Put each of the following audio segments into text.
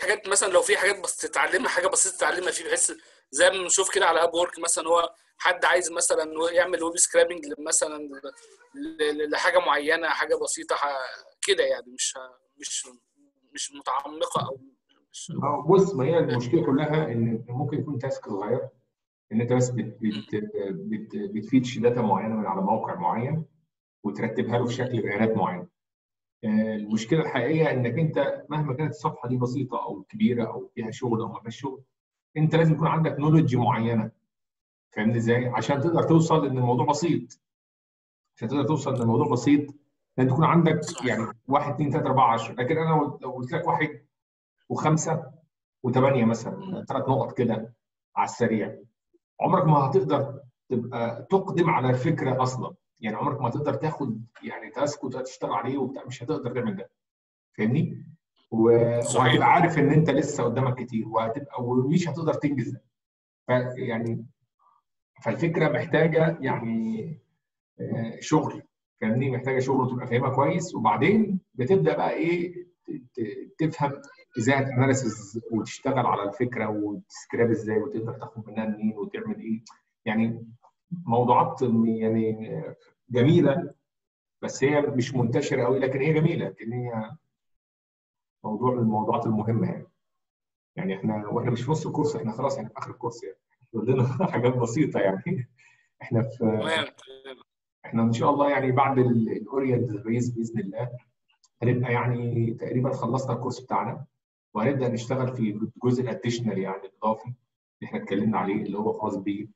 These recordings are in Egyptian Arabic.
حاجات مثلا لو في حاجات بس تتعلمها حاجه بسيطه تتعلمها فيه بحيث زي ما بنشوف كده على اب وورك مثلا هو حد عايز مثلا يعمل ويب سكرابنج مثلا ل- لحاجه معينه حاجه بسيطه ح- كده يعني مش مش مش متعمقه او مش اه بص ما هي المشكله كلها ان ممكن يكون تاسك صغير ان انت بس بت بت بت بتفيدش داتا معينه من على موقع معين وترتبها له في شكل بيانات معين. آه، المشكله الحقيقيه انك انت مهما كانت الصفحه دي بسيطه او كبيره او فيها شغل او ما فيهاش شغل انت لازم يكون عندك نولج معينه فاهمني ازاي؟ عشان تقدر توصل ان الموضوع بسيط. عشان تقدر توصل ان الموضوع بسيط لازم تكون عندك يعني 1 2 3 4 10 لكن انا لو لو قلت لك واحد وخمسه وثمانيه مثلا ثلاث نقط كده على السريع عمرك ما هتقدر تبقى تقدم على الفكره اصلا يعني عمرك ما هتقدر تاخد يعني تاسك وتشتغل عليه وبتاع مش هتقدر تعمل ده فاهمني؟ و- صحيح. وهتبقى عارف ان انت لسه قدامك كتير وهتبقى ومش هتقدر تنجز ده فيعني فالفكره محتاجه يعني آه، شغل فاهمني محتاجه شغل وتبقى فاهمها كويس وبعدين بتبدا بقى ايه ت- ت- تفهم ازاي اناليسز وتشتغل على الفكره وتسكراب ازاي وتقدر تاخد منها منين وتعمل ايه يعني موضوعات يعني جميله بس هي مش منتشره قوي لكن هي جميله لكن هي موضوع من الموضوعات المهمه يعني يعني احنا واحنا مش في نص الكورس احنا خلاص يعني في اخر الكورس يعني يقول لنا حاجات بسيطه يعني احنا في تمام احنا ان شاء الله يعني بعد الاورينت ريز باذن الله هنبقى يعني تقريبا خلصنا الكورس بتاعنا وهنبدا نشتغل في الجزء الاديشنال يعني الاضافي اللي احنا اتكلمنا عليه اللي هو خاص ب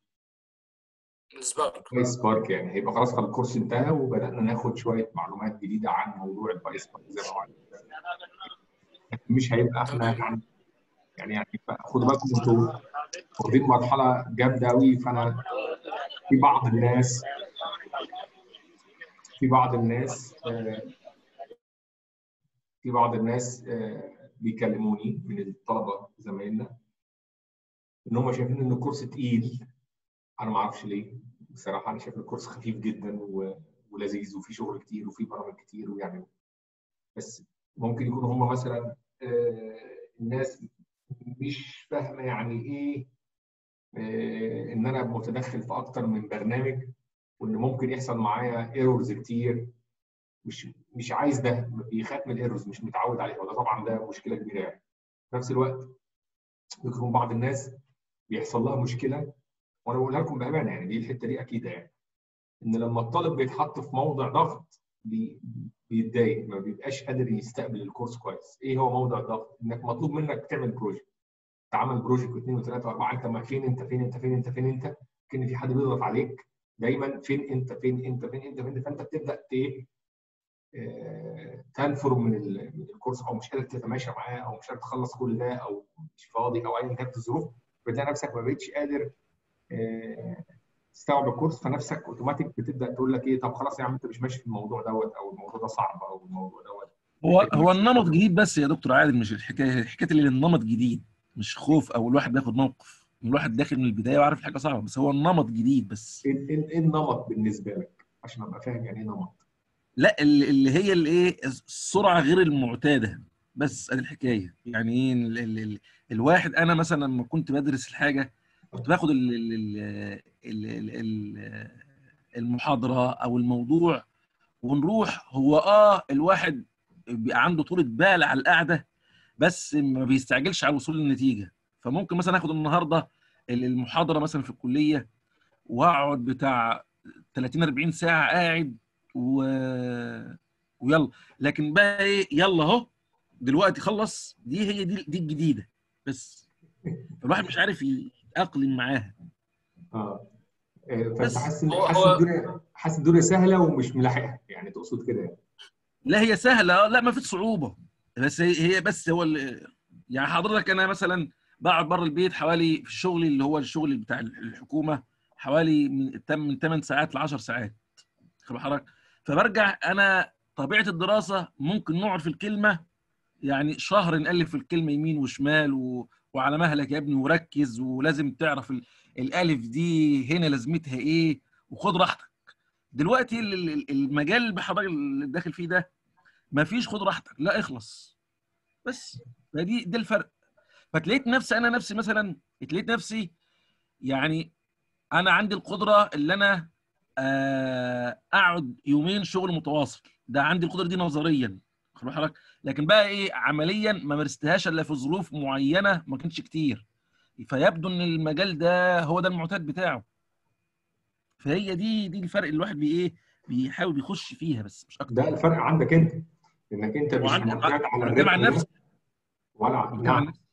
سبارك باي سبارك يعني هيبقى خلاص خلاص الكورس انتهى وبدانا ناخد شويه معلومات جديده عن موضوع الباي سبارك زي ما هو عايز. مش هيبقى احنا يعني يعني يعني خدوا بالكم انتوا واخدين مرحله جامده قوي فانا في بعض الناس في بعض الناس آه، في بعض الناس آه، بيكلموني من الطلبه زمايلنا ان هم شايفين ان الكورس تقيل انا ما اعرفش ليه بصراحه انا شايف ان الكورس خفيف جدا و- ولذيذ وفي شغل كتير وفي برامج كتير ويعني بس ممكن يكونوا هم مثلا آه، الناس مش فاهمه يعني ايه آه، ان انا متدخل في اكتر من برنامج وان ممكن يحصل معايا ايرورز كتير مش مش عايز ده بيخاف من الايرورز مش متعود عليها وده طبعا ده مشكله كبيره يعني في نفس الوقت يكون بعض الناس بيحصل لها مشكله وانا بقولها لكم بامانه يعني دي الحته دي اكيد يعني ان لما الطالب بيتحط في موضع ضغط بي- بيتضايق ما بيبقاش قادر يستقبل الكورس كويس ايه هو موضع الضغط انك مطلوب منك تعمل بروجكت تعمل بروجكت واثنين وثلاثه واربعه انت ما فين انت فين انت فين انت فين انت كان في حد بيضغط عليك دايما فين انت فين انت فين انت فين فانت بتبدا ت- ايه آه، تنفر من ال- من الكورس او مش قادر تتماشى معاه او مش قادر تخلص كل ده او مش فاضي او ايا كانت الظروف بتلاقي نفسك ما بقتش قادر آه، تستوعب الكورس فنفسك اوتوماتيك بتبدا تقول لك ايه طب خلاص يا عم انت مش ماشي في الموضوع دوت او الموضوع ده صعب او الموضوع دوت هو هو النمط جديد بس يا دكتور عادل مش الحكايه حكايه اللي النمط جديد مش خوف او الواحد بياخد موقف الواحد داخل من البدايه وعارف الحاجه صعبه بس هو النمط جديد بس ايه إيه- إيه النمط بالنسبه لك عشان ابقى فاهم يعني ايه نمط لا اللي اللي هي الايه السرعه غير المعتاده بس ادي الحكايه يعني ايه ال ال ال الواحد انا مثلا لما كنت بدرس الحاجه كنت باخد ال ال ال ال ال المحاضره او الموضوع ونروح هو اه الواحد بيبقى عنده طولة بال على القعده بس ما بيستعجلش على الوصول للنتيجه فممكن مثلا اخد النهارده المحاضره مثلا في الكليه واقعد بتاع 30 40 ساعه قاعد و... ويلا لكن بقى ايه يلا اهو دلوقتي خلص دي هي دي دي الجديده بس فالواحد مش عارف يتاقلم معاها اه آه، فانت بس حاسس ان هو- حاسس هو- الدنيا حاسس الدنيا سهله ومش ملاحقها يعني تقصد كده يعني لا هي سهله لا ما فيش صعوبه بس هي هي بس هو ال- يعني حضرتك انا مثلا بقعد بره البيت حوالي في الشغل اللي هو الشغل بتاع الحكومه حوالي من تم- من 8 ساعات ل 10 ساعات خد حضرتك فبرجع انا طبيعه الدراسه ممكن نقعد في الكلمه يعني شهر نالف في الكلمه يمين وشمال و... وعلى مهلك يا ابني وركز ولازم تعرف ال... الالف دي هنا لازمتها ايه وخد راحتك دلوقتي ال- ال- المجال اللي حضرتك اللي داخل فيه ده مفيش خد راحتك لا اخلص بس فدي ده الفرق فتلاقيت نفسي انا نفسي مثلا اتلاقيت نفسي يعني انا عندي القدره اللي انا آه، اقعد يومين شغل متواصل ده عندي القدره دي نظريا خد بال حضرتك لكن بقى ايه عمليا ما مارستهاش الا في ظروف معينه ما كانتش كتير فيبدو ان المجال ده هو ده المعتاد بتاعه فهي دي دي الفرق اللي الواحد بي ايه بيحاول بيخش فيها بس مش اكتر ده الفرق عندك انت انك انت مش وعندي- معتاد على بتكلم عن الريتم نفسي ولا بتكلم عن نعم نفسي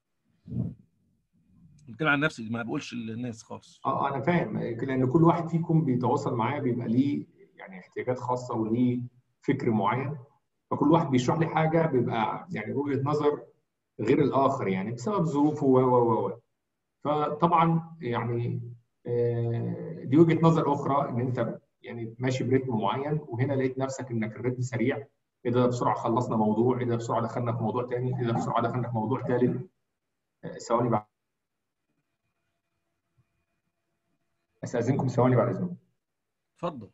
بتكلم عن نفسي ما بقولش للناس خالص اه انا فاهم لان كل واحد فيكم بيتواصل معايا بيبقى ليه يعني احتياجات خاصه وليه فكر معين فكل واحد بيشرح لي حاجه بيبقى يعني وجهه نظر غير الاخر يعني بسبب ظروفه و و و فطبعا يعني آه، دي وجهه نظر اخرى ان انت يعني ماشي بريتم معين وهنا لقيت نفسك انك الريتم سريع ايه ده بسرعه خلصنا موضوع ايه ده بسرعه دخلنا في موضوع تاني ايه ده بسرعه دخلنا في موضوع ثالث ثواني بعد استاذنكم ثواني بعد اذنكم اتفضل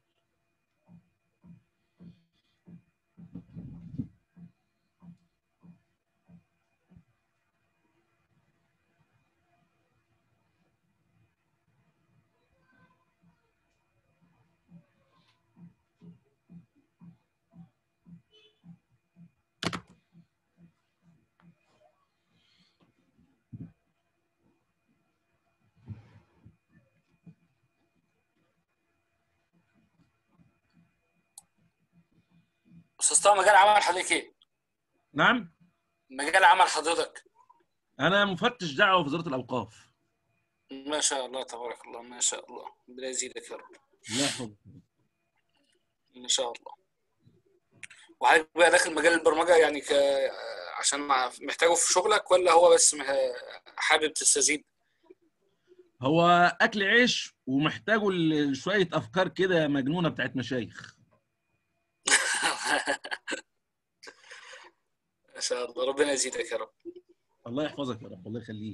استاذ طه مجال عمل حضرتك ايه؟ نعم مجال عمل حضرتك انا مفتش دعوه في وزاره الاوقاف ما شاء الله تبارك الله ما شاء الله ربنا يزيدك يا رب الله يحفظك ما شاء الله وحضرتك بقى داخل مجال البرمجه يعني ك... عشان مع- محتاجه في شغلك ولا هو بس مح- حابب تستزيد؟ هو اكل عيش ومحتاجه ل- شويه افكار كده مجنونه بتاعت مشايخ ما شاء الله ربنا يزيدك يا رب الله يحفظك يا رب الله يخليك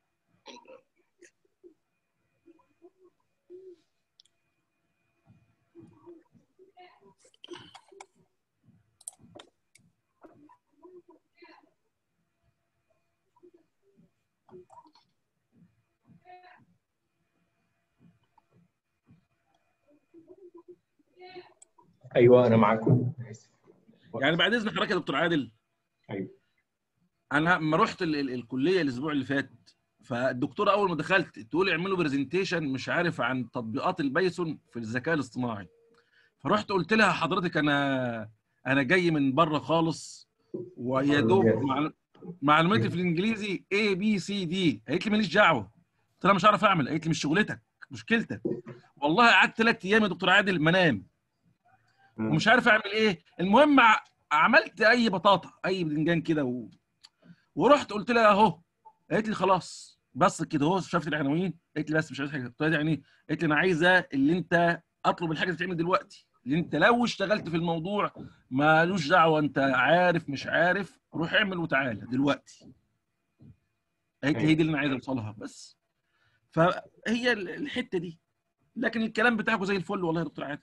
ايوه انا معاكم آسف. يعني بعد اذن حضرتك يا دكتور عادل ايوه انا لما رحت ال ال الكليه الاسبوع اللي فات فالدكتوره اول ما دخلت تقول لي اعملوا برزنتيشن مش عارف عن تطبيقات البايثون في الذكاء الاصطناعي فرحت قلت لها حضرتك انا انا جاي من بره خالص ويا دوب معلو- معلوماتي في الانجليزي اي بي سي دي قالت لي ماليش دعوه قلت لها مش عارف اعمل قالت لي مش شغلتك مشكلتك والله قعدت ثلاث ايام يا دكتور عادل منام ومش عارف اعمل ايه المهم ع- عملت اي بطاطا اي بدنجان كده و... ورحت قلت لها اهو قالت لي خلاص بس كده اهو شفت العناوين قالت لي بس مش عايز حاجه قلت لها يعني ايه قالت لي انا عايزه اللي انت اطلب الحاجه تتعمل دلوقتي اللي انت لو اشتغلت في الموضوع مالوش دعوه انت عارف مش عارف روح اعمل وتعالى دلوقتي قالت لي هي دي اللي انا عايز اوصلها بس فهي ال- الحته دي لكن الكلام بتاعكم زي الفل والله يا دكتور عادل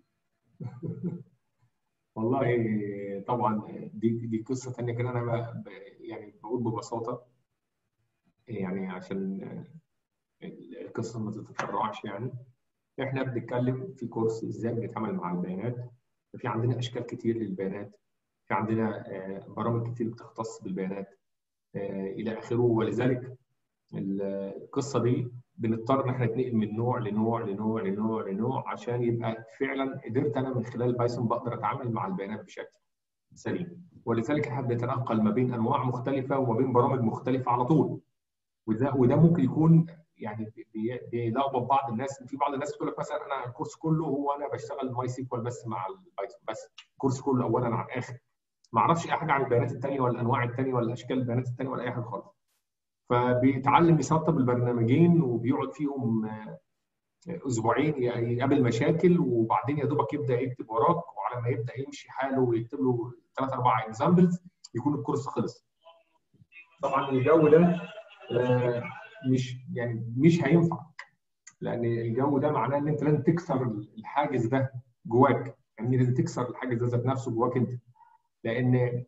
والله طبعا دي دي قصه ثانيه كده انا ب- ب- يعني بقول ببساطه يعني عشان القصه ما تتفرعش يعني احنا بنتكلم في كورس ازاي بنتعامل مع البيانات في عندنا اشكال كتير للبيانات في عندنا آه، برامج كتير بتختص بالبيانات آه، الى اخره ولذلك القصه دي بنضطر ان احنا نتنقل من نوع لنوع لنوع لنوع لنوع عشان يبقى فعلا قدرت انا من خلال بايثون بقدر اتعامل مع البيانات بشكل سليم ولذلك احنا بنتنقل ما بين انواع مختلفه وما بين برامج مختلفه على طول وده وده ممكن يكون يعني بي- بيلخبط بعض الناس في بعض الناس بتقول لك مثلا انا الكورس كله هو انا بشتغل ماي سيكوال بس مع البايثون بس الكورس كله اولا عن اخر ما اعرفش اي حاجه عن البيانات الثانيه ولا الانواع الثانيه ولا اشكال البيانات الثانيه ولا اي حاجه خالص فبيتعلم يسطب البرنامجين وبيقعد فيهم آه، اسبوعين ي- يقابل مشاكل وبعدين يا دوبك يبدا يكتب وراك وعلى ما يبدا يمشي حاله ويكتب له ثلاث اربع اكزامبلز يكون الكورس خلص. طبعا الجو ده آه، مش يعني مش هينفع لان الجو ده معناه ان انت لازم تكسر الحاجز ده جواك يعني لازم تكسر الحاجز ده ذات نفسه جواك انت لان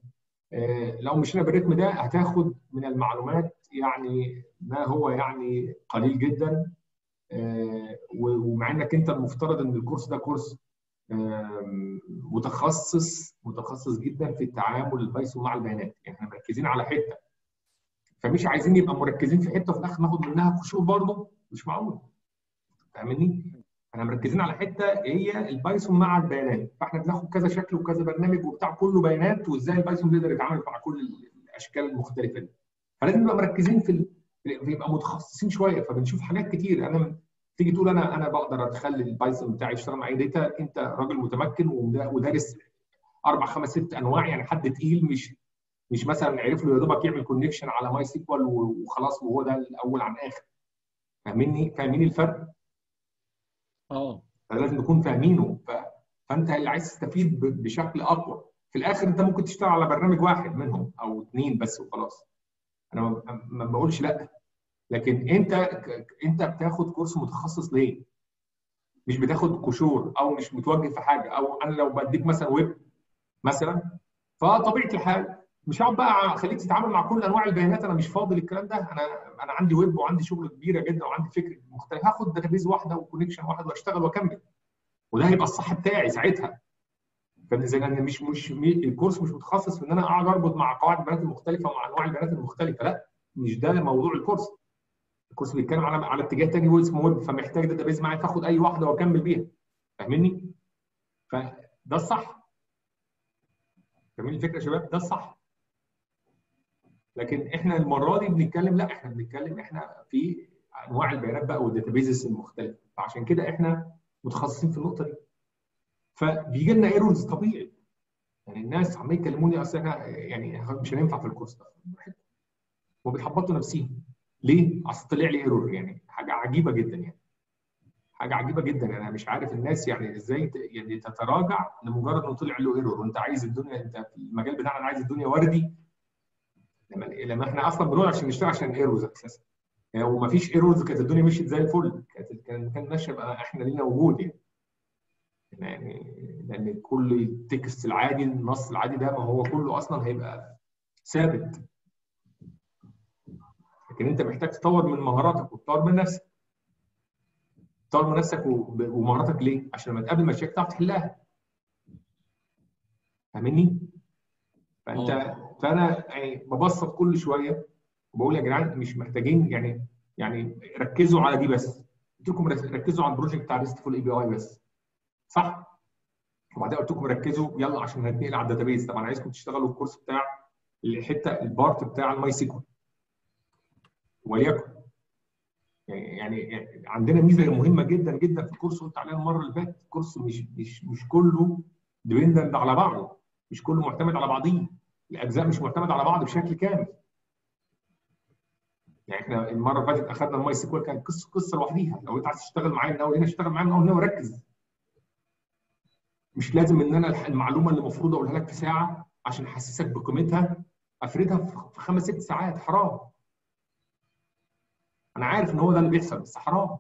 آه، لو مشينا بالريتم ده هتاخد من المعلومات يعني ما هو يعني قليل جدا آه، و- ومع انك انت المفترض ان الكورس ده كورس آم، متخصص متخصص جدا في التعامل البايثون مع البيانات يعني احنا مركزين على حته فمش عايزين يبقى مركزين في حته وفي الاخر ناخد منها قشور برضه مش معقول فاهمني؟ احنا مركزين على حته هي البايثون مع البيانات فاحنا بناخد كذا شكل وكذا برنامج وبتاع كله بيانات وازاي البايثون بيقدر يتعامل مع كل الاشكال المختلفه دي فلازم نبقى مركزين في ال... يبقى متخصصين شويه فبنشوف حاجات كتير انا تيجي تقول انا انا بقدر اخلي البايثون بتاعي يشتغل معايا داتا انت راجل متمكن ودا- ودارس اربع خمس ست انواع يعني حد تقيل مش مش مثلا عرف له يا دوبك يعمل كونكشن على ماي سيكوال وخلاص وهو ده الاول عن اخر فاهميني فاهمين الفرق اه فلازم نكون فاهمينه ف... فانت اللي عايز تستفيد ب... بشكل اقوى في الاخر انت ممكن تشتغل على برنامج واحد منهم او اثنين بس وخلاص انا ما, ما بقولش لا لكن انت ك- انت بتاخد كورس متخصص ليه؟ مش بتاخد قشور او مش متوجه في حاجه او انا لو بديك مثلا ويب مثلا فطبيعه الحال مش هقعد بقى اخليك تتعامل مع كل انواع البيانات انا مش فاضي للكلام ده انا انا عندي ويب وعندي شغل كبيره جدا وعندي فكر مختلف هاخد داتابيز واحده وكونكشن واحد واشتغل واكمل وده هيبقى الصح بتاعي ساعتها فاذا انا مش مش مي- الكورس مش متخصص في ان انا اقعد اربط مع قواعد البيانات المختلفه ومع انواع البيانات المختلفه لا مش ده موضوع الكورس الكورس بيتكلم على على اتجاه تاني هو اسمه ويب فمحتاج داتابيز معايا فاخد اي واحده واكمل بيها فاهمني؟ فده الصح فاهمين الفكره يا شباب؟ ده الصح لكن احنا المره دي بنتكلم لا احنا بنتكلم احنا في انواع البيانات بقى والداتابيزز المختلفه فعشان كده احنا متخصصين في النقطه دي فبيجي لنا ايرورز طبيعي يعني الناس عمالين يكلموني اصل احنا يعني مش هننفع في الكورس ده وبيحبطوا نفسيهم ليه؟ اصل طلع لي ايرور يعني حاجه عجيبه جدا يعني حاجه عجيبه جدا انا مش عارف الناس يعني ازاي ت- يعني تتراجع لمجرد انه طلع له ايرور وانت عايز الدنيا انت في المجال بتاعنا أنا عايز الدنيا وردي لما لما احنا اصلا بنقول عشان نشتغل عشان ايرورز اساسا يعني وما فيش ايرورز كانت الدنيا مشيت زي الفل كانت كان كان ماشيه بقى احنا لينا وجود يعني يعني لان كل التكست العادي النص العادي ده ما هو كله اصلا هيبقى ثابت لكن انت محتاج تطور من مهاراتك وتطور من نفسك تطور من نفسك وب- ومهاراتك ليه؟ عشان لما تقابل مشاكل تعرف تحلها فاهمني؟ فانت آه. فانا يعني ببسط كل شويه وبقول يا جدعان مش محتاجين يعني يعني ركزوا على دي بس قلت لكم رك- ركزوا على البروجكت بتاع ريستفول اي بي اي بس صح؟ وبعدين قلت لكم ركزوا يلا عشان هنتنقل على الداتابيز طبعا عايزكم تشتغلوا الكورس بتاع الحته البارت بتاع الماي سيكوال وليكن يعني يعني عندنا ميزه مهمه جدا جدا في الكورس قلت عليها المره اللي فاتت الكورس مش مش مش كله ديبندنت على بعضه مش كله معتمد على بعضيه الاجزاء مش معتمده على بعض بشكل كامل يعني احنا المره اللي فاتت اخذنا الماي سيكوال كانت قصه قصه لوحديها لو انت عايز تشتغل معايا من اول هنا اشتغل معايا من اول هنا وركز مش لازم ان انا المعلومه اللي المفروض اقولها لك في ساعه عشان احسسك بقيمتها افردها في خمس ست ساعات حرام انا عارف ان هو ده اللي بيحصل بس حرام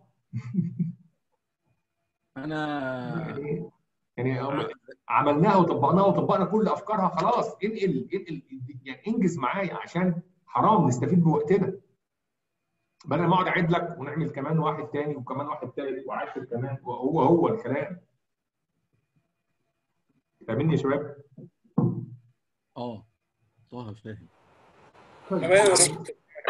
انا يعني يعني عملناها وطبقناها وطبقنا كل افكارها خلاص انقل انقل يعني انجز معايا عشان حرام نستفيد بوقتنا بدل ما اقعد اعد لك ونعمل كمان واحد تاني وكمان واحد تالت وعاشر كمان وهو هو الكلام فاهمني يا شباب؟ اه طه فاهم تمام يا دكتور.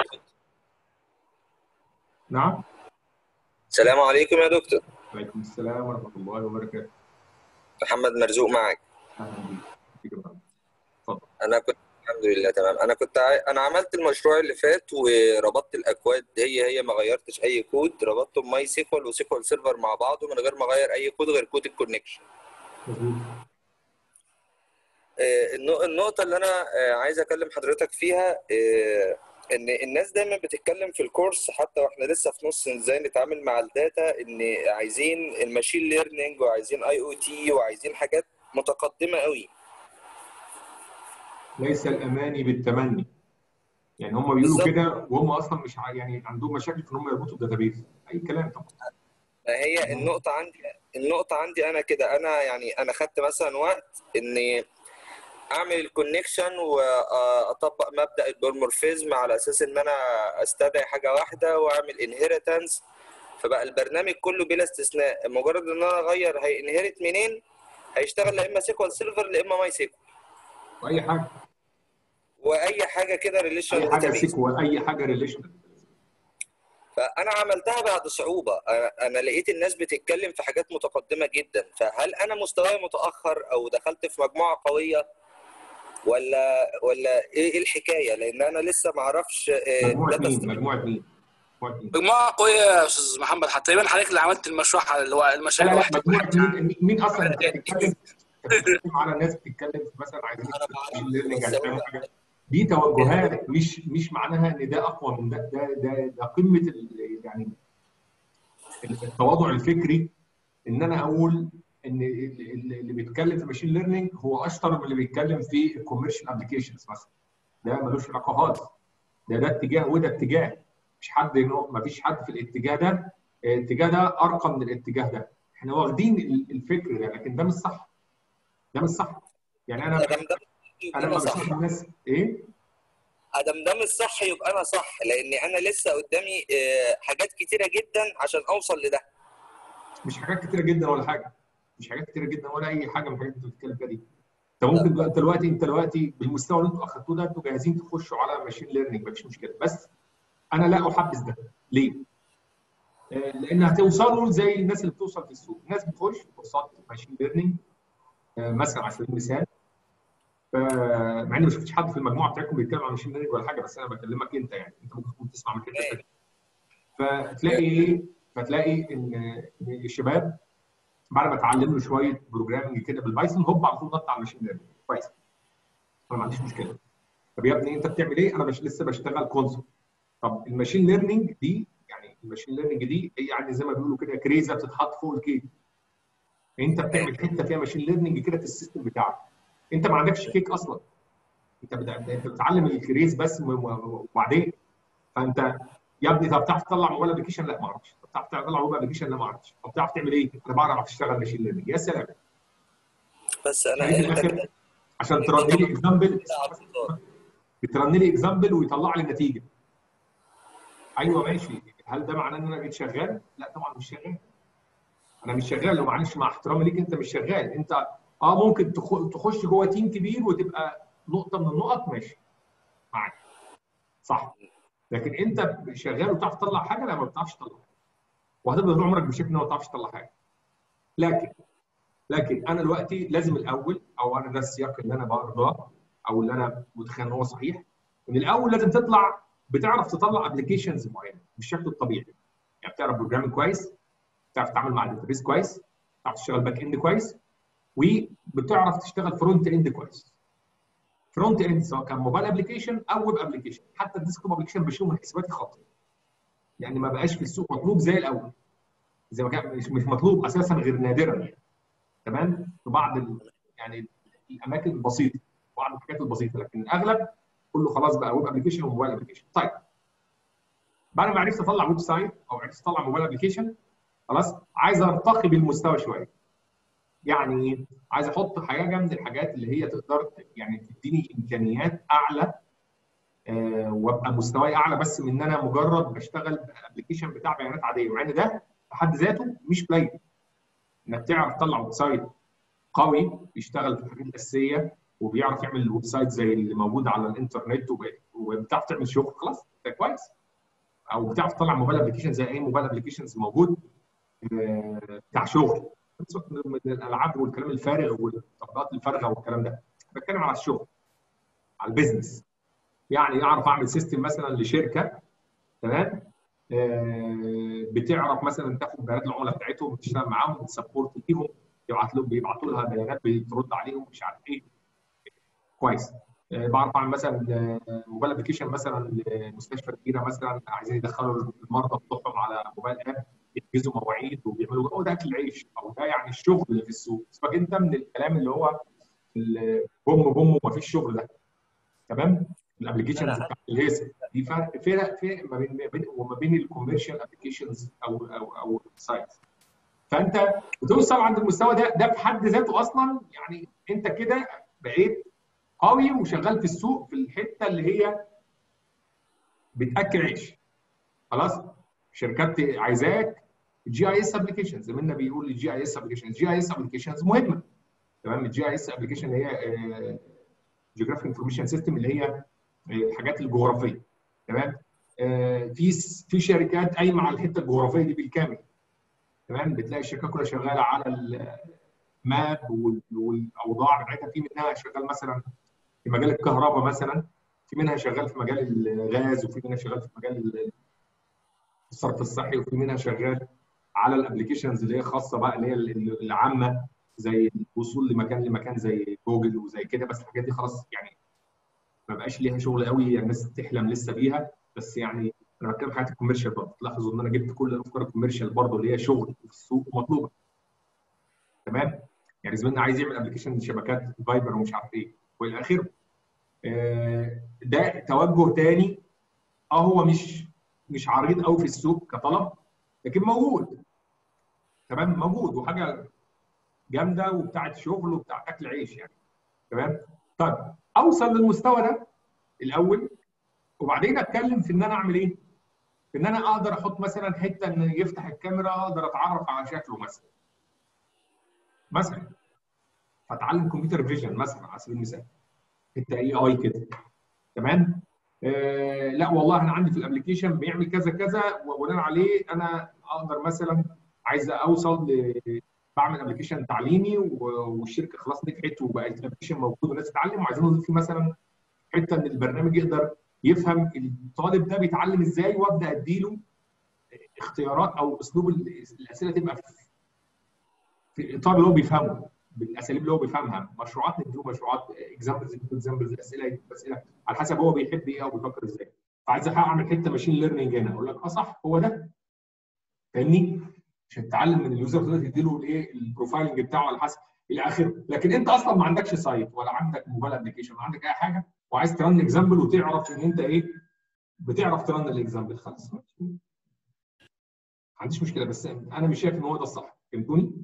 نعم السلام عليكم يا دكتور وعليكم السلام ورحمه الله وبركاته محمد مرزوق معك اهلا بيك يا جماعة. اتفضل انا كنت الحمد لله تمام انا كنت عاي... انا عملت المشروع اللي فات وربطت الاكواد هي هي ما غيرتش اي كود ربطتهم ماي سيكوال وسيكوال سيرفر مع بعض من غير ما اغير اي كود غير كود الكونكشن مظبوط آه، النق- النقطة اللي أنا آه، عايز أكلم حضرتك فيها آه، إن الناس دايما بتتكلم في الكورس حتى وإحنا لسه في نص إزاي نتعامل مع الداتا إن عايزين الماشين ليرنينج وعايزين أي أو تي وعايزين حاجات متقدمة قوي ليس الاماني بالتمني يعني هم بيقولوا بالظبط. كده وهم اصلا مش ع- يعني عندهم مشاكل في ان هم يربطوا الداتابيز اي كلام طبعا ما هي النقطة عندي النقطة عندي أنا كده أنا يعني أنا خدت مثلا وقت إن اعمل الكونكشن واطبق مبدا البولمورفيزم على اساس ان انا استدعي حاجه واحده واعمل انهيرتنس فبقى البرنامج كله بلا استثناء مجرد ان انا اغير هينهرت منين هيشتغل لا اما سيكوال سيرفر لا اما ماي سيكوال واي حاجه واي حاجه كده ريليشن اي حاجه سيكوال اي حاجه ريليشنال فانا عملتها بعد صعوبه أنا- انا لقيت الناس بتتكلم في حاجات متقدمه جدا فهل انا مستواي متاخر او دخلت في مجموعه قويه ولا ولا ايه إيه الحكايه لان انا لسه ما اعرفش آه، مجموعه data مين structure. مجموعه مين مجموعه مين مجموعه قويه يا استاذ محمد حتى تقريبا حضرتك اللي عملت المشروع على اللي هو لا المشاريع لا لوحدك مجموعه مين مين اصلا انت تاني. بتتكلم أنت بتتكلم على ناس بتتكلم في مثلا عايزين أنا ما أعرفش، learning، بس عايزين هو- يعملوا حاجة. دي توجهات مش مش معناها ان ده اقوى من ده ده ده, ده قمه ال- يعني التواضع الفكري ان انا اقول ان ال- ال- اللي بيتكلم في ماشين ليرنينج هو اشطر من اللي بيتكلم في الكوميرشال ابلكيشنز مثلا ده ملوش علاقه خالص ده ده اتجاه وده اتجاه مش حد ما فيش حد في الاتجاه ده الاتجاه ده ارقى من الاتجاه ده احنا واخدين ال- الفكر ده لكن ده مش صح ده مش صح يعني انا ادم ده يبقى انا انا لما صح بشوف الناس ايه ادم ده مش صح يبقى انا صح لان انا لسه قدامي آه، حاجات كتيره جدا عشان اوصل لده مش حاجات كتيره جدا ولا حاجه مش حاجات كتيره جدا ولا اي حاجه من الحاجات اللي انت بتتكلم فيها دي انت ممكن دلوقتي- انت دلوقتي انت دلوقتي بالمستوى اللي انتوا اخدتوه ده انتوا جاهزين تخشوا على ماشين ليرنينج مفيش مشكله بس انا لا احبذ ده ليه؟ آه، لان هتوصلوا زي الناس اللي بتوصل في السوق الناس بتخش كورسات ماشين ليرنينج مثلا على سبيل المثال ف- مع اني ما شفتش حد في المجموعه بتاعتكم بيتكلم عن ماشين ليرنينج ولا حاجه بس انا بكلمك انت يعني انت ممكن تكون تسمع من حته تانية. فتلاقي ايه؟ فتلاقي ان إن الشباب بعد ما اتعلموا شويه بروجرامنج كده بالبايثون هوب على طول نط على الماشين ليرنينج كويس انا ما عنديش مشكله طب يا ابني انت بتعمل ايه؟ انا مش لسه بشتغل كونسول طب الماشين ليرنينج دي يعني الماشين ليرنينج دي هي يعني زي ما بيقولوا كده كريزه بتتحط فوق الكيك انت بتعمل حته فيها ماشين ليرنينج كده في السيستم بتاعك انت ما عندكش كيك اصلا انت بت- انت بتتعلم الكريز بس و- و- وبعدين فانت يا ابني طب بتعرف تطلع موبايل ابلكيشن لا ما اعرفش طب بتعرف تطلع موبايل ابلكيشن لا ما اعرفش طب بتعرف تعمل ايه انا بعرف اشتغل ماشين ليرنينج يا سلام بس انا يعني في انت الاخر كده عشان ترن لي اكزامبل على الفطار. بترن لي اكزامبل ويطلع لي النتيجه ايوه ماشي هل ده معناه ان انا بقيت شغال؟ لا طبعا مش شغال انا مش شغال لو معلش مع احترامي ليك انت مش شغال انت اه ممكن تخ- تخش جوه تيم كبير وتبقى نقطه من النقط ماشي معاك صح لكن انت شغال وبتعرف تطلع حاجه لا ما بتعرفش تطلع وهتفضل طول عمرك بشكل ان ما بتعرفش تطلع حاجه لكن لكن انا دلوقتي لازم الاول او انا ده السياق اللي انا برضاه او اللي انا متخيل ان هو صحيح ان الاول لازم تطلع بتعرف تطلع ابلكيشنز معينه بالشكل الطبيعي يعني بتعرف بروجرامينج كويس بتعرف تتعامل مع الداتابيس كويس بتعرف تشتغل باك اند كويس وبتعرف تشتغل فرونت اند كويس فرونت اند سواء كان موبايل ابلكيشن او ويب ابلكيشن حتى الديسكتوب ابلكيشن بشيله من حساباتي خطوه يعني ما بقاش في السوق مطلوب زي الاول زي ما كان مش مش مطلوب اساسا غير نادرا يعني تمام في بعض ال... يعني الاماكن البسيطه بعض الحاجات البسيطه لكن الاغلب كله خلاص بقى ويب ابلكيشن وموبايل ابلكيشن طيب بعد ما عرفت اطلع ويب سايت او عرفت اطلع موبايل ابلكيشن خلاص عايز ارتقي بالمستوى شويه يعني ايه؟ عايز احط حاجه من الحاجات اللي هي تقدر يعني تديني امكانيات اعلى آه وابقى مستواي اعلى بس من ان انا مجرد بشتغل ابلكيشن بتاع بيانات عاديه مع ان ده في حد ذاته مش قليل انك تعرف تطلع ويب سايت قوي بيشتغل في الحاجات الاساسيه وبيعرف يعمل ويب سايت زي اللي موجود على الانترنت وب- وبتعرف تعمل شغل خلاص ده كويس او بتعرف تطلع موبايل ابلكيشن زي اي موبايل ابلكيشنز موجود آه، بتاع شغل سيبك من الالعاب والكلام الفارغ والتطبيقات الفارغه والكلام ده بتكلم على الشغل على البيزنس يعني اعرف اعمل سيستم مثلا لشركه تمام آه، بتعرف مثلا تاخد بيانات العملاء بتاعتهم وتشتغل معاهم وتسبورت ليهم يبعت لهم بيبعتوا لها بيانات بترد عليهم مش عارف ايه كويس آه، بعرف اعمل مثلا آه، موبايل ابلكيشن مثلا لمستشفى كبيره مثلا عايزين يدخلوا المرضى بتوعهم على موبايل اب يحجزوا مواعيد وبيعملوا هو ده اكل العيش او ده يعني الشغل اللي في السوق سيبك انت من الكلام اللي هو بوم بوم ومفيش شغل ده تمام الابلكيشنز بتاعت الهيصه دي فرق فرق فرق ما بين ما بين وما بين الكوميرشال ابلكيشنز او او او سايتس فانت بتوصل عند المستوى ده ده في حد ذاته اصلا يعني انت كده بقيت قوي وشغال في السوق في الحته اللي هي بتاكل عيش خلاص شركات عايزاك جي اي اس ابلكيشن زميلنا بيقول الجي اي اس ابلكيشن الجي اي اس ابلكيشنز مهمه تمام الجي اي اس ابلكيشن هي جيوغرافيك انفورميشن سيستم اللي هي الحاجات الجغرافيه تمام في في شركات قايمه على الحته الجغرافيه دي بالكامل تمام بتلاقي الشركات كلها شغاله على الماب والاوضاع بتاعتها في منها شغال مثلا في مجال الكهرباء مثلا في منها شغال في مجال الغاز وفي منها شغال في مجال الصرف الصحي وفي منها شغال على الابلكيشنز اللي هي خاصه بقى اللي هي العامه زي الوصول لمكان لمكان زي جوجل وزي كده بس الحاجات دي خلاص يعني ما بقاش ليها شغل قوي يعني الناس تحلم لسه بيها بس يعني انا بتكلم حياه الكوميرشال برضه تلاحظوا ان انا جبت كل الافكار الكوميرشال برضه اللي هي شغل في السوق ومطلوبه تمام يعني زميلنا عايز يعمل ابلكيشن شبكات فايبر ومش عارف ايه والى اخره ده توجه تاني اه هو مش مش عريض قوي في السوق كطلب لكن موجود تمام موجود وحاجه جامده وبتاعت شغل وبتاعت اكل عيش يعني تمام طيب اوصل للمستوى ده الاول وبعدين اتكلم في ان انا اعمل ايه؟ في ان انا اقدر احط مثلا حته ان يفتح الكاميرا اقدر اتعرف على شكله مثلا مثلا فاتعلم كمبيوتر فيجن مثلا على سبيل المثال حته اي اي كده تمام آه لا والله انا عندي في الابلكيشن بيعمل كذا كذا وبناء عليه انا اقدر مثلا عايز اوصل ل بعمل ابلكيشن تعليمي والشركه خلاص نجحت وبقت الابلكيشن موجود والناس تتعلم وعايزين نضيف فيه مثلا حته ان البرنامج يقدر يفهم الطالب ده بيتعلم ازاي وابدا اديله اختيارات او اسلوب الاسئله تبقى في الاطار اللي هو بيفهمه بالاساليب اللي هو بيفهمها مشروعات نديله مشروعات اكزامبلز اكزامبلز اسئله اسئله على حسب هو بيحب ايه او بيفكر ازاي فعايز اعمل حته ماشين ليرنينج هنا اقول لك اه صح هو ده فاهمني عشان تتعلم من اليوزر تقدر تديله الايه البروفايلنج بتاعه على حسب الى اخره لكن انت اصلا ما عندكش سايت ولا عندك موبايل ابلكيشن ولا عندك اي حاجه وعايز ترن اكزامبل وتعرف ان انت ايه بتعرف ترن الاكزامبل خلاص ما عنديش مشكله بس انا مش شايف ان هو ده الصح فهمتوني؟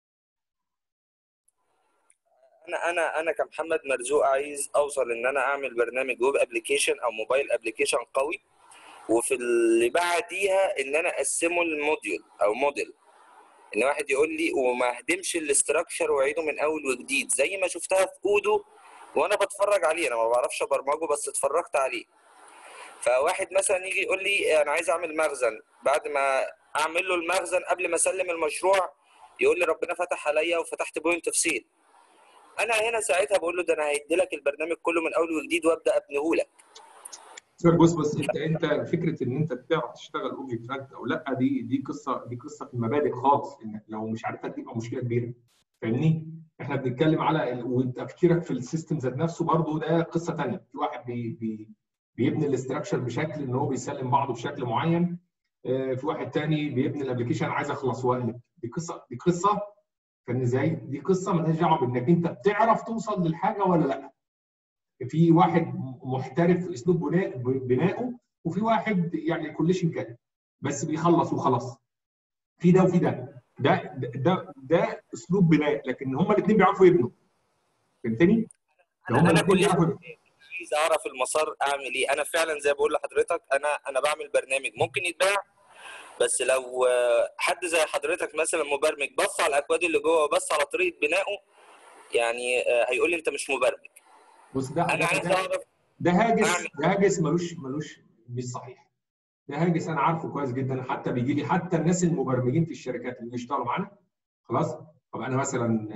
انا انا انا كمحمد مرزوق عايز اوصل ان انا اعمل برنامج ويب ابلكيشن او موبايل ابلكيشن قوي وفي اللي بعديها ان انا اقسمه لموديول او موديل ان واحد يقول لي وما اهدمش الاستراكشر واعيده من اول وجديد زي ما شفتها في اودو وانا بتفرج عليه انا ما بعرفش ابرمجه بس اتفرجت عليه فواحد مثلا يجي يقول لي انا عايز اعمل مخزن بعد ما اعمل له المخزن قبل ما اسلم المشروع يقول لي ربنا فتح عليا وفتحت بوينت اوف سيل انا هنا ساعتها بقول له ده انا هيدي لك البرنامج كله من اول وجديد وابدا ابنيه لك بص بص انت انت فكره ان انت بتعرف تشتغل اوبجكت تراك او لا دي دي قصه دي قصه في المبادئ خالص انك لو مش عارفها تبقى مشكله كبيره فاهمني؟ احنا بنتكلم على وتفكيرك في السيستم ذات نفسه برضه ده قصه ثانيه في واحد بي بي بيبني الاستراكشر بشكل ان هو بيسلم بعضه بشكل معين في واحد تاني بيبني الابلكيشن عايز اخلص واقلب دي قصه دي قصه فاهم ازاي؟ دي قصه مالهاش دعوه بانك انت بتعرف توصل للحاجه ولا لا. في واحد محترف في اسلوب بناء بنائه وفي واحد يعني كوليشن كده بس بيخلص وخلاص. في ده وفي ده. ده ده ده اسلوب بناء لكن هما الاثنين بيعرفوا يبنوا. فهمتني؟ هما الاثنين بيعرفوا عايز اعرف المسار اعمل ايه انا فعلا زي بقول لحضرتك انا انا بعمل برنامج ممكن يتباع بس لو حد زي حضرتك مثلا مبرمج بص على الاكواد اللي جوه وبص على طريقه بنائه يعني هيقول لي انت مش مبرمج بص ده انا عايز اعرف ده هاجس ده هاجس ملوش ملوش مش صحيح ده هاجس انا عارفه كويس جدا حتى بيجي لي حتى الناس المبرمجين في الشركات اللي بيشتغلوا معانا خلاص طب انا مثلا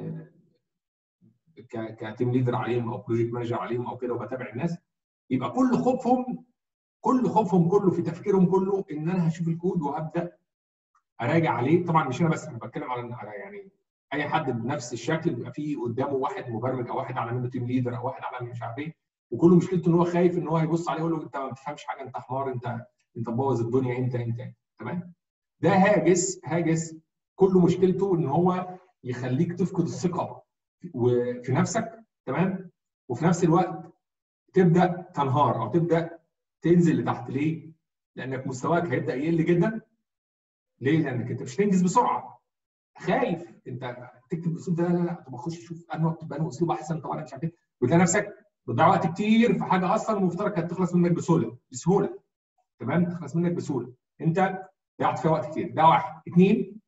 كتيم ليدر عليهم او بروجكت مانجر عليهم او كده وبتابع الناس يبقى كل خوفهم كل خوفهم كله في تفكيرهم كله ان انا هشوف الكود وهبدا اراجع عليه طبعا مش انا بس انا بتكلم على على يعني اي حد بنفس الشكل بيبقى فيه قدامه واحد مبرمج او واحد على منه تيم ليدر او واحد على مش عارف ايه وكل مشكلته ان هو خايف ان هو هيبص عليه يقول له انت ما بتفهمش حاجه انت حمار انت انت مبوظ الدنيا انت انت, انت. تمام ده هاجس هاجس كل مشكلته ان هو يخليك تفقد الثقه وفي نفسك تمام وفي نفس الوقت تبدا تنهار او تبدا تنزل لتحت ليه؟ لانك مستواك هيبدا يقل جدا ليه؟ لانك انت مش هتنجز بسرعه خايف انت تكتب الاسلوب ده لا لا لا طب اخش اشوف انا اكتب انا اسلوب احسن طبعا مش عارف ايه وتلاقي نفسك بتضيع وقت كتير في حاجه اصلا المفترض كانت تخلص منك بسهوله بسهوله تمام تخلص منك بسهوله انت ضيعت فيها وقت كتير ده واحد اثنين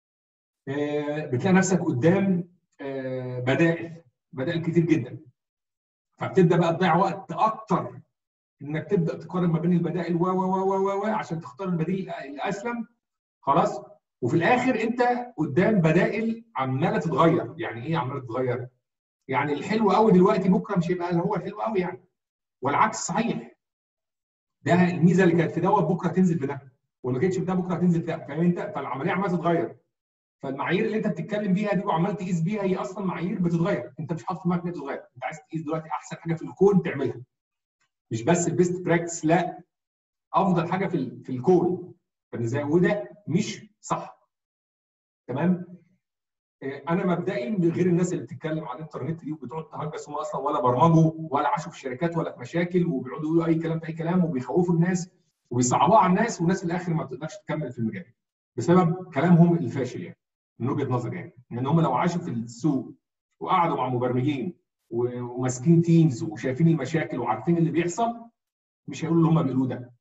آه بتلاقي نفسك قدام آه بدائل بدائل كتير جدا فبتبدا بقى تضيع وقت اكتر انك تبدا تقارن ما بين البدائل و و و و و عشان تختار البديل الاسلم خلاص وفي الاخر انت قدام بدائل عماله تتغير يعني ايه عماله تتغير يعني الحلو قوي دلوقتي بكره مش هيبقى هو الحلو قوي يعني والعكس صحيح ده الميزه اللي كانت في دوت بكره تنزل في ده وما كانتش في ده بكره هتنزل في ده فاهم انت فالعمليه عماله تتغير فالمعايير اللي انت بتتكلم بيها دي وعمال تقيس بيها هي اصلا معايير بتتغير انت مش حاطط في دماغك انها تتغير انت عايز تقيس دلوقتي احسن حاجه في الكون تعملها مش بس البيست براكتس لا افضل حاجه في في الكون فازاي وده مش صح تمام انا مبدئي غير الناس اللي بتتكلم على الانترنت دي وبتقعد تهجس هم اصلا ولا برمجوا ولا عاشوا في شركات ولا في مشاكل وبيقعدوا يقولوا اي كلام في اي كلام وبيخوفوا الناس وبيصعبوها على الناس والناس في الاخر ما بتقدرش تكمل في المجال بسبب كلامهم الفاشل يعني من وجهه نظري يعني ان هم لو عاشوا في السوق وقعدوا مع مبرمجين وماسكين تيمز وشايفين المشاكل وعارفين اللي بيحصل مش هيقولوا اللي هم بيقولوه ده.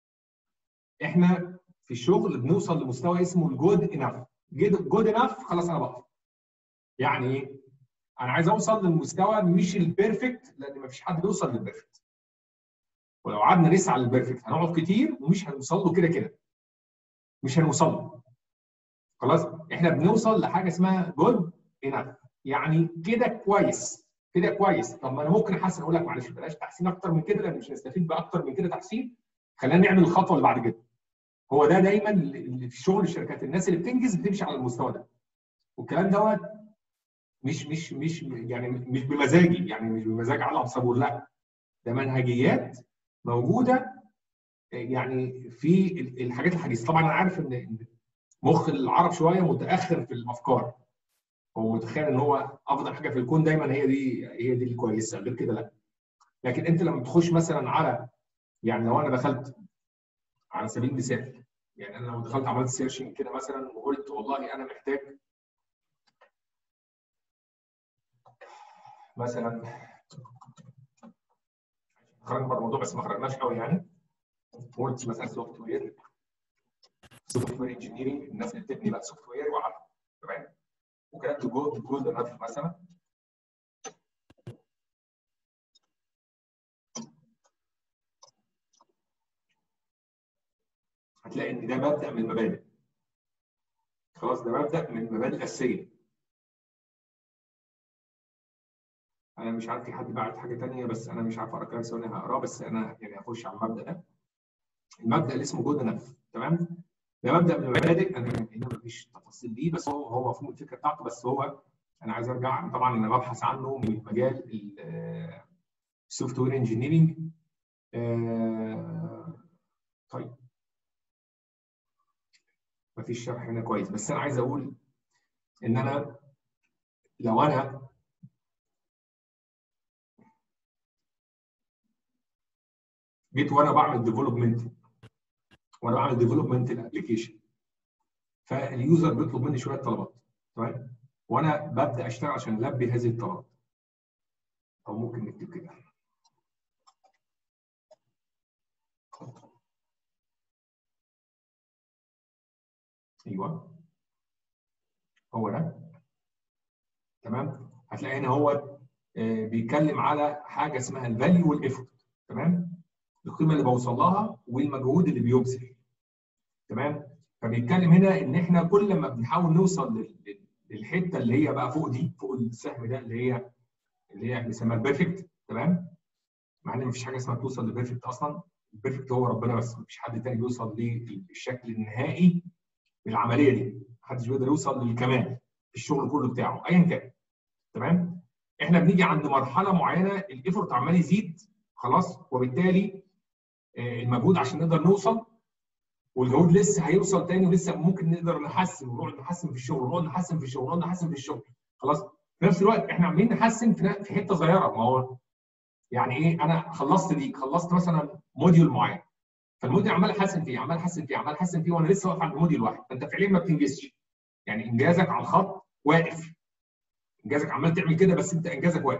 احنا في الشغل بنوصل لمستوى اسمه الجود انف. جود انف خلاص انا بقف. يعني ايه؟ انا عايز اوصل للمستوى مش البيرفكت لان مفيش حد بيوصل للبيرفكت. ولو قعدنا نسعى للبيرفكت هنقعد كتير ومش هنوصل له كده كده. مش هنوصل له. خلاص؟ احنا بنوصل لحاجه اسمها جود انف. يعني كده كويس كده كويس طب ما انا ممكن احسن اقول لك معلش بلاش تحسين اكتر من كده لان مش هنستفيد باكتر من كده تحسين خلينا نعمل الخطوه اللي بعد كده هو ده دايما اللي في شغل الشركات الناس اللي بتنجز بتمشي على المستوى ده والكلام دوت مش مش مش يعني مش بمزاجي يعني مش بمزاج على صبور لا ده منهجيات موجوده يعني في الحاجات الحديثه طبعا انا عارف ان مخ العرب شويه متاخر في الافكار هو متخيل ان هو افضل حاجه في الكون دايما هي دي هي دي الكويسه غير كده لا لكن انت لما تخش مثلا على يعني لو انا دخلت على سبيل المثال يعني انا لو دخلت عملت سيرشنج كده مثلا وقلت والله انا محتاج مثلا خرجنا بره الموضوع بس ما خرجناش قوي يعني قلت مثلا سوفت وير سوفت وير انجينيرنج الناس اللي بتبني بقى سوفت وير وعلى تمام وكتبت جولد جولد انف مثلا هتلاقي ان ده مبدا من المبادئ خلاص ده مبدا من المبادئ الاساسيه انا مش عارف في حد بعت حاجه ثانيه بس انا مش عارف اقرا كلام ثواني هقراه بس انا يعني هخش على المبدا ده المبدا اللي اسمه جولد انف تمام ده مبدا من المبادئ انا هنا مفيش تفاصيل دي بس هو هو مفهوم الفكره بتاعته بس هو انا عايز ارجع طبعا انا ببحث عنه من مجال السوفت وير انجينيرنج طيب مفيش شرح هنا كويس بس انا عايز اقول ان انا لو انا جيت وانا بعمل ديفلوبمنت وانا بعمل ديفلوبمنت الابلكيشن فاليوزر بيطلب مني شويه طلبات تمام وانا ببدا اشتغل عشان البي هذه الطلبات او ممكن نكتب كده ايوه هو ده تمام هتلاقي هنا هو بيتكلم على حاجه اسمها الفاليو والايفورت تمام القيمه اللي بوصل لها والمجهود اللي بيبذل تمام فبيتكلم هنا ان احنا كل ما بنحاول نوصل للحته اللي هي بقى فوق دي فوق السهم ده اللي هي اللي هي بنسميها البيرفكت تمام مع ان مفيش حاجه اسمها توصل للبيرفكت اصلا البيرفكت هو ربنا بس مفيش حد تاني بيوصل للشكل النهائي العمليه دي محدش بيقدر يوصل للكمال في الشغل كله بتاعه ايا كان تمام احنا بنيجي عند مرحله معينه الايفورت عمال يزيد خلاص وبالتالي المجهود عشان نقدر نوصل والجهود لسه هيوصل تاني ولسه ممكن نقدر نحسن ونقعد نحسن في الشغل ونقعد نحسن في الشغل ونقعد نحسن في الشغل خلاص في نفس الوقت احنا عاملين نحسن في حته صغيره ما هو يعني ايه انا خلصت دي خلصت مثلا موديول معين فالموديل عمال احسن فيه عمال احسن فيه عمال احسن فيه وانا لسه واقف عند موديل واحد فانت فعليا ما بتنجزش يعني انجازك على الخط واقف انجازك عمال تعمل كده بس انت انجازك واقف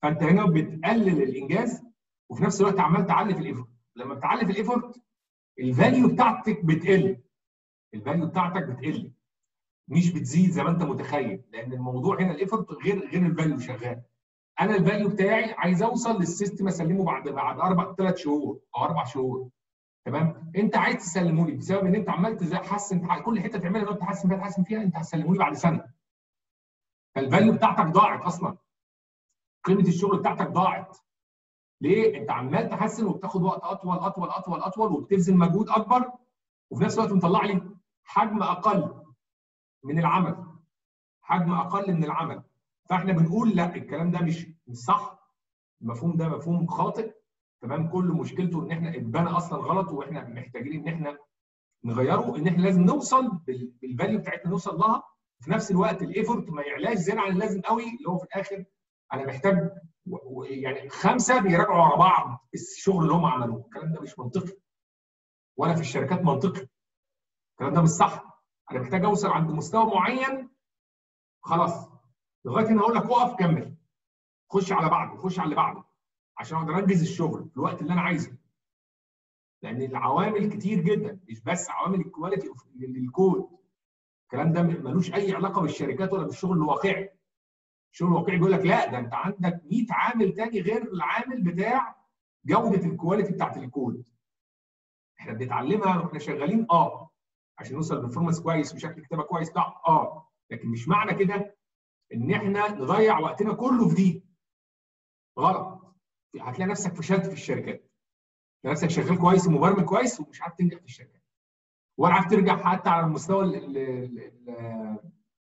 فانت هنا بتقلل الانجاز وفي نفس الوقت عمال تعلي في الايفورت لما بتعلي في الايفورت الفاليو بتاعتك بتقل الفاليو بتاعتك بتقل مش بتزيد زي ما انت متخيل لان الموضوع هنا الايفورت غير غير الفاليو شغال انا الفاليو بتاعي عايز اوصل للسيستم اسلمه بعد بعد اربع ثلاث شهور او اربع شهور تمام انت عايز تسلمه لي بسبب ان انت عمال تحسن كل حته تعملها تقعد تحسن فيها تحسن فيها انت هتسلمه لي بعد سنه فالفاليو بتاعتك ضاعت اصلا قيمه الشغل بتاعتك ضاعت ليه؟ انت عمال تحسن وبتاخد وقت اطول اطول اطول اطول وبتبذل مجهود اكبر وفي نفس الوقت مطلع لي حجم اقل من العمل حجم اقل من العمل فاحنا بنقول لا الكلام ده مش مش صح المفهوم ده مفهوم خاطئ تمام كل مشكلته ان احنا اتبنى اصلا غلط واحنا محتاجين ان احنا نغيره ان احنا لازم نوصل بالفاليو بتاعتنا نوصل لها في نفس الوقت الايفورت ما يعلاش زياده عن اللازم قوي اللي هو في الاخر انا محتاج يعني خمسه بيراجعوا ورا بعض الشغل اللي هم عملوه الكلام ده مش منطقي ولا في الشركات منطقي الكلام ده مش صح انا محتاج اوصل عند مستوى معين خلاص لغايه هنا اقول لك اقف كمل خش على بعضه خش على اللي بعده عشان اقدر انجز الشغل في الوقت اللي انا عايزه لان العوامل كتير جدا مش بس عوامل الكواليتي للكود الكلام ده ملوش اي علاقه بالشركات ولا بالشغل الواقعي الشغل الواقعي بيقول لك لا ده انت عندك 100 عامل تاني غير العامل بتاع جوده الكواليتي بتاعت الكود احنا بنتعلمها واحنا شغالين اه عشان نوصل لبرفورمانس كويس وشكل كتابه كويس بتاع اه لكن مش معنى كده ان احنا نضيع وقتنا كله في دي غلط هتلاقي نفسك فشلت في الشركات تلاقي نفسك شغال كويس ومبرمج كويس ومش عارف تنجح في الشركات ولا عارف ترجع حتى على المستوى ال ال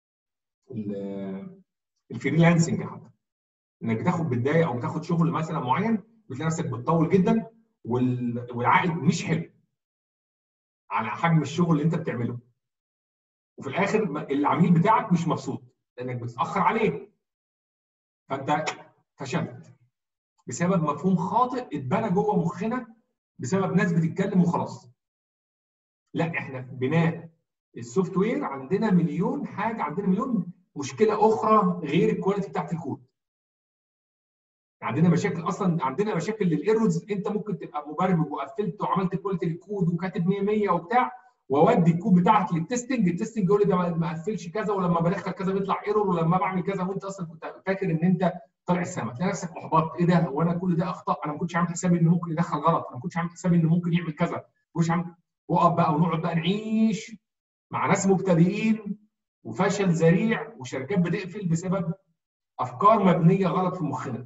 ال الفريلانسنج حتى انك بتاخد بدايه او بتاخد شغل مثلا معين بتلاقي نفسك بتطول جدا والعائد مش حلو على حجم الشغل اللي انت بتعمله وفي الاخر العميل بتاعك مش مبسوط لانك بتتاخر عليه فانت فشلت بسبب مفهوم خاطئ اتبنى جوه مخنا بسبب ناس بتتكلم وخلاص لا احنا في بناء السوفت وير عندنا مليون حاجه عندنا مليون مشكله اخرى غير الكواليتي بتاعت الكود عندنا مشاكل اصلا عندنا مشاكل للايرورز انت ممكن تبقى مبرمج وقفلت وعملت كواليتي للكود وكاتب 100 100 وبتاع واودي الكود بتاعك للتستنج التستنج يقول لي ده ما قفلش كذا ولما بدخل كذا بيطلع ايرور ولما بعمل كذا وانت اصلا كنت فاكر ان انت طالع السما تلاقي نفسك محبط ايه ده هو انا كل ده اخطاء انا ما كنتش عامل حسابي انه ممكن يدخل غلط انا ما كنتش عامل حسابي انه ممكن يعمل كذا ما كنتش عامل وقف بقى ونقعد بقى نعيش مع ناس مبتدئين وفشل ذريع وشركات بتقفل بسبب افكار مبنيه غلط في مخنا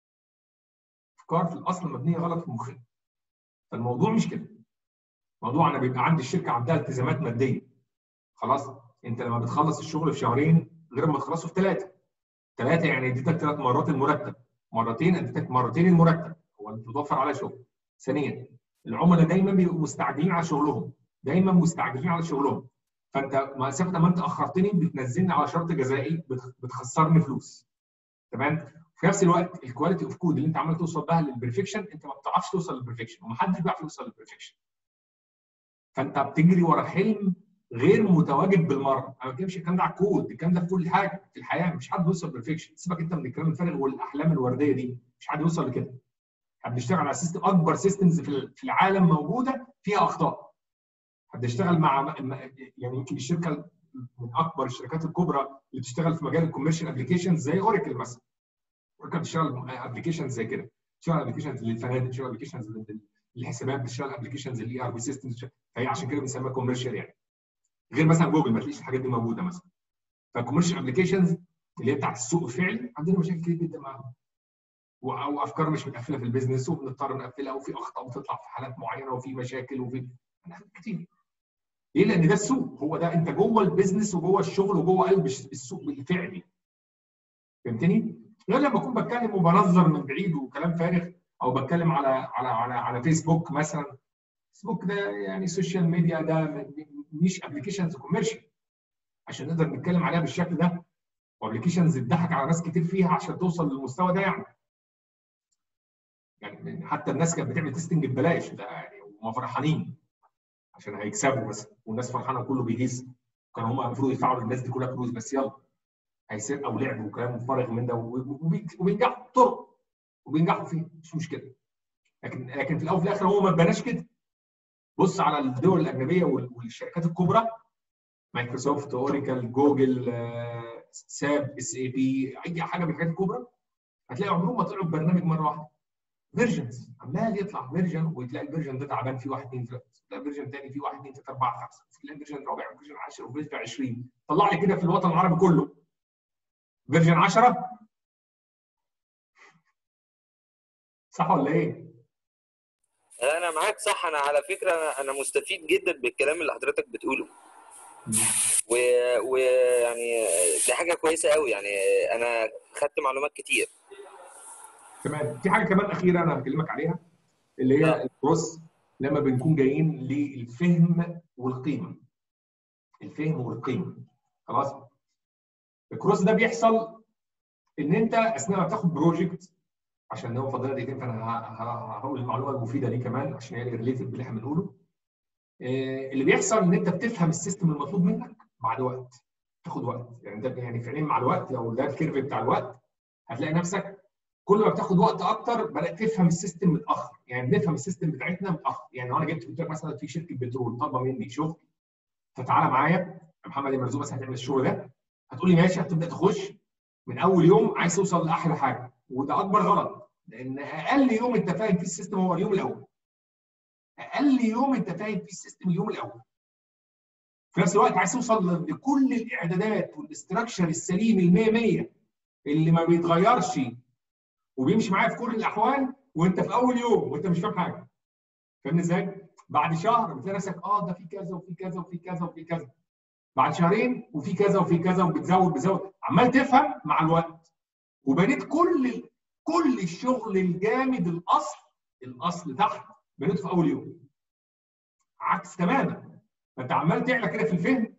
افكار في الاصل مبنيه غلط في مخنا فالموضوع مش كده موضوع انا بيبقى عندي الشركه عندها التزامات ماديه خلاص انت لما بتخلص الشغل في شهرين غير ما تخلصه في ثلاثه ثلاثه يعني اديتك ثلاث مرات المرتب مرتين اديتك مرتين المرتب هو انت بتوفر على شغل ثانيا العملاء دايما بيبقوا مستعجلين على شغلهم دايما مستعجلين على شغلهم فانت مسافه ما انت اخرتني بتنزلني على شرط جزائي بتخسرني فلوس تمام في نفس الوقت الكواليتي اوف كود اللي انت عمال توصل بها للبرفكشن انت ما بتعرفش توصل للبرفكشن ومحدش بيعرف يوصل للبرفكشن فانت بتجري ورا حلم غير متواجد بالمره انا ما بتكلمش الكلام ده على الكود الكلام ده في كل حاجه في الحياه مش حد بيوصل للبرفكشن سيبك انت من الكلام الفارغ والاحلام الورديه دي مش حد يوصل لكده احنا بنشتغل على سيستم اكبر سيستمز في العالم موجوده فيها اخطاء بنشتغل مع يعني يمكن الشركه من اكبر الشركات الكبرى اللي بتشتغل في مجال الكوميرشال ابلكيشنز زي اوراكل مثلا اوراكل بتشتغل ابلكيشنز زي كده بتشتغل ابلكيشنز للفنادق بتشتغل ابلكيشنز للحسابات بتشتغل ابلكيشنز للاي ار بي سيستمز فهي عشان كده بنسميها كوميرشال يعني غير مثلا جوجل ما تلاقيش الحاجات دي موجوده مثلا فالكوميرشال ابلكيشنز اللي هي بتاعت السوق الفعلي عندنا مشاكل كتير جدا معاهم او افكار مش متقفله في البيزنس وبنضطر نقفلها وفي اخطاء بتطلع في حالات معينه وفي مشاكل وفي كتير ليه؟ لان ده السوق هو ده انت جوه البيزنس وجوه الشغل وجوه قلب السوق الفعلي فهمتني؟ غير لما اكون بتكلم وبنظر من بعيد وكلام فارغ او بتكلم على على على على فيسبوك مثلا فيسبوك ده يعني سوشيال ميديا ده مش ابلكيشنز كوميرشال عشان نقدر نتكلم عليها بالشكل ده وابلكيشنز اتضحك على ناس كتير فيها عشان توصل للمستوى ده يعني يعني حتى الناس كانت بتعمل تيستنج ببلاش ده يعني وهم فرحانين عشان هيكسبوا بس والناس فرحانه وكله بيهيس كانوا هم المفروض يدفعوا للناس دي كلها فلوس بس يلا هيسرقوا ولعبوا وكلام فارغ من ده وبينجحوا بطرق وبينجحوا فيه مش مشكله لكن لكن في الاول وفي الاخر هو ما اتبناش كده بص على الدول الاجنبيه والشركات الكبرى مايكروسوفت اوريكل جوجل آه، ساب اس اي بي اي حاجه من الحاجات الكبرى هتلاقي عمرهم ما طلعوا ببرنامج مره واحده فيرجنز عمال يطلع فيرجن وتلاقي الفيرجن ده تعبان فيه واحد اثنين ثلاثه تلاقي فيرجن ثاني فيه واحد اثنين ثلاثه اربعه خمسه تلاقي فيرجن رابع وفيرجن 10 وفيرجن 20 طلع لي كده في الوطن العربي كله فيرجن 10 صح ولا ايه؟ انا معاك صح انا على فكره انا انا مستفيد جدا بالكلام اللي حضرتك بتقوله ويعني و... يعني دي حاجه كويسه قوي يعني انا خدت معلومات كتير تمام في حاجه كمان اخيره انا هكلمك عليها اللي هي آه. الكروس لما بنكون جايين للفهم والقيمه الفهم والقيمه خلاص الكروس ده بيحصل ان انت اثناء ما بتاخد بروجكت عشان هو فاضل دقيقتين فانا ه- ه- هقول المعلومه المفيده دي كمان عشان هي ريليتد باللي احنا بنقوله آه، اللي بيحصل ان انت بتفهم السيستم المطلوب منك بعد وقت تاخد وقت يعني ده يعني فعليا مع الوقت لو ده الكيرف بتاع الوقت هتلاقي نفسك كل ما بتاخد وقت اكتر بدات تفهم السيستم متاخر يعني بنفهم السيستم بتاعتنا متاخر يعني لو انا جبت قلت لك مثلا في شركه بترول طالبه مني شغل فتعالى معايا يا محمد يا مرزوق بس هتعمل الشغل ده هتقول لي ماشي هتبدا تخش من اول يوم عايز توصل لاحلى حاجه وده اكبر غلط لان اقل يوم انت فاهم فيه السيستم هو اليوم الاول اقل يوم انت فاهم فيه السيستم اليوم الاول في نفس الوقت عايز توصل لكل الاعدادات والاستراكشر السليم ال 100 100 اللي ما بيتغيرش وبيمشي معايا في كل الاحوال وانت في اول يوم وانت مش فاهم حاجه فاهمني ازاي؟ بعد شهر بتلاقي نفسك اه ده في كذا وفي كذا وفي كذا وفي كذا بعد شهرين وفي كذا وفي كذا وبتزود بتزود عمال تفهم مع الوقت وبنيت كل كل الشغل الجامد الاصل الاصل تحت بنيته في اول يوم عكس تماما فانت عمال تعلى كده في الفهم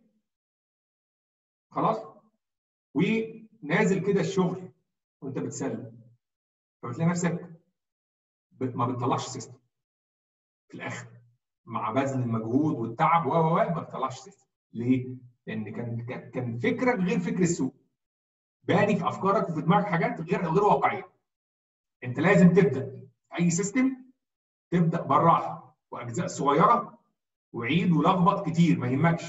خلاص ونازل كده الشغل وانت بتسلم فبتلاقي نفسك بت- ما بتطلعش سيستم في الاخر مع بذل المجهود والتعب و و و ما بتطلعش سيستم ليه؟ لان كان كان- كان فكرك غير فكر السوق باني في افكارك وفي دماغك حاجات غير غير واقعيه انت لازم تبدا في اي سيستم تبدا بالراحه واجزاء صغيره وعيد ولخبط كتير ما يهمكش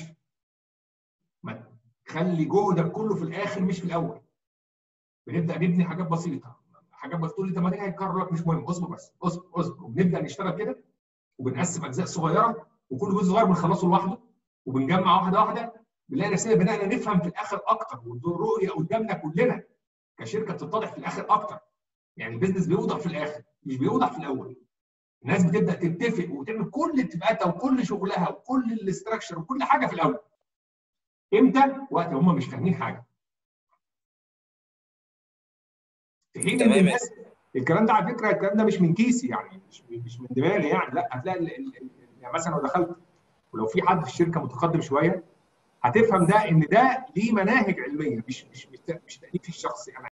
ما تخلي جهدك كله في الاخر مش في الاول بنبدا نبني حاجات بسيطه حاجات بتقول لي طب ما دي هيتكرر لك مش مهم اصبر بس اصبر اصبر وبنبدا نشتغل كده وبنقسم اجزاء صغيره وكل جزء صغير بنخلصه لوحده وبنجمع واحده واحده بنلاقي نفسنا بدانا نفهم في الاخر اكتر والرؤيه قدامنا كلنا كشركه بتتضح في الاخر اكتر يعني البيزنس بيوضح في الاخر مش بيوضح في الاول الناس بتبدا تتفق وتعمل كل اتفاقاتها وكل شغلها وكل الاستراكشر وكل حاجه في الاول امتى؟ وقت هم مش فاهمين حاجه في حين ان تمام. الناس الكلام ده على فكره الكلام ده مش من كيسي يعني مش مش من دماغي يعني لا هتلاقي ال- ال- ال- يعني مثلا لو دخلت ولو في حد في الشركه متقدم شويه هتفهم ده ان ده ليه مناهج علميه مش مش مش مش تاليف الشخصي انا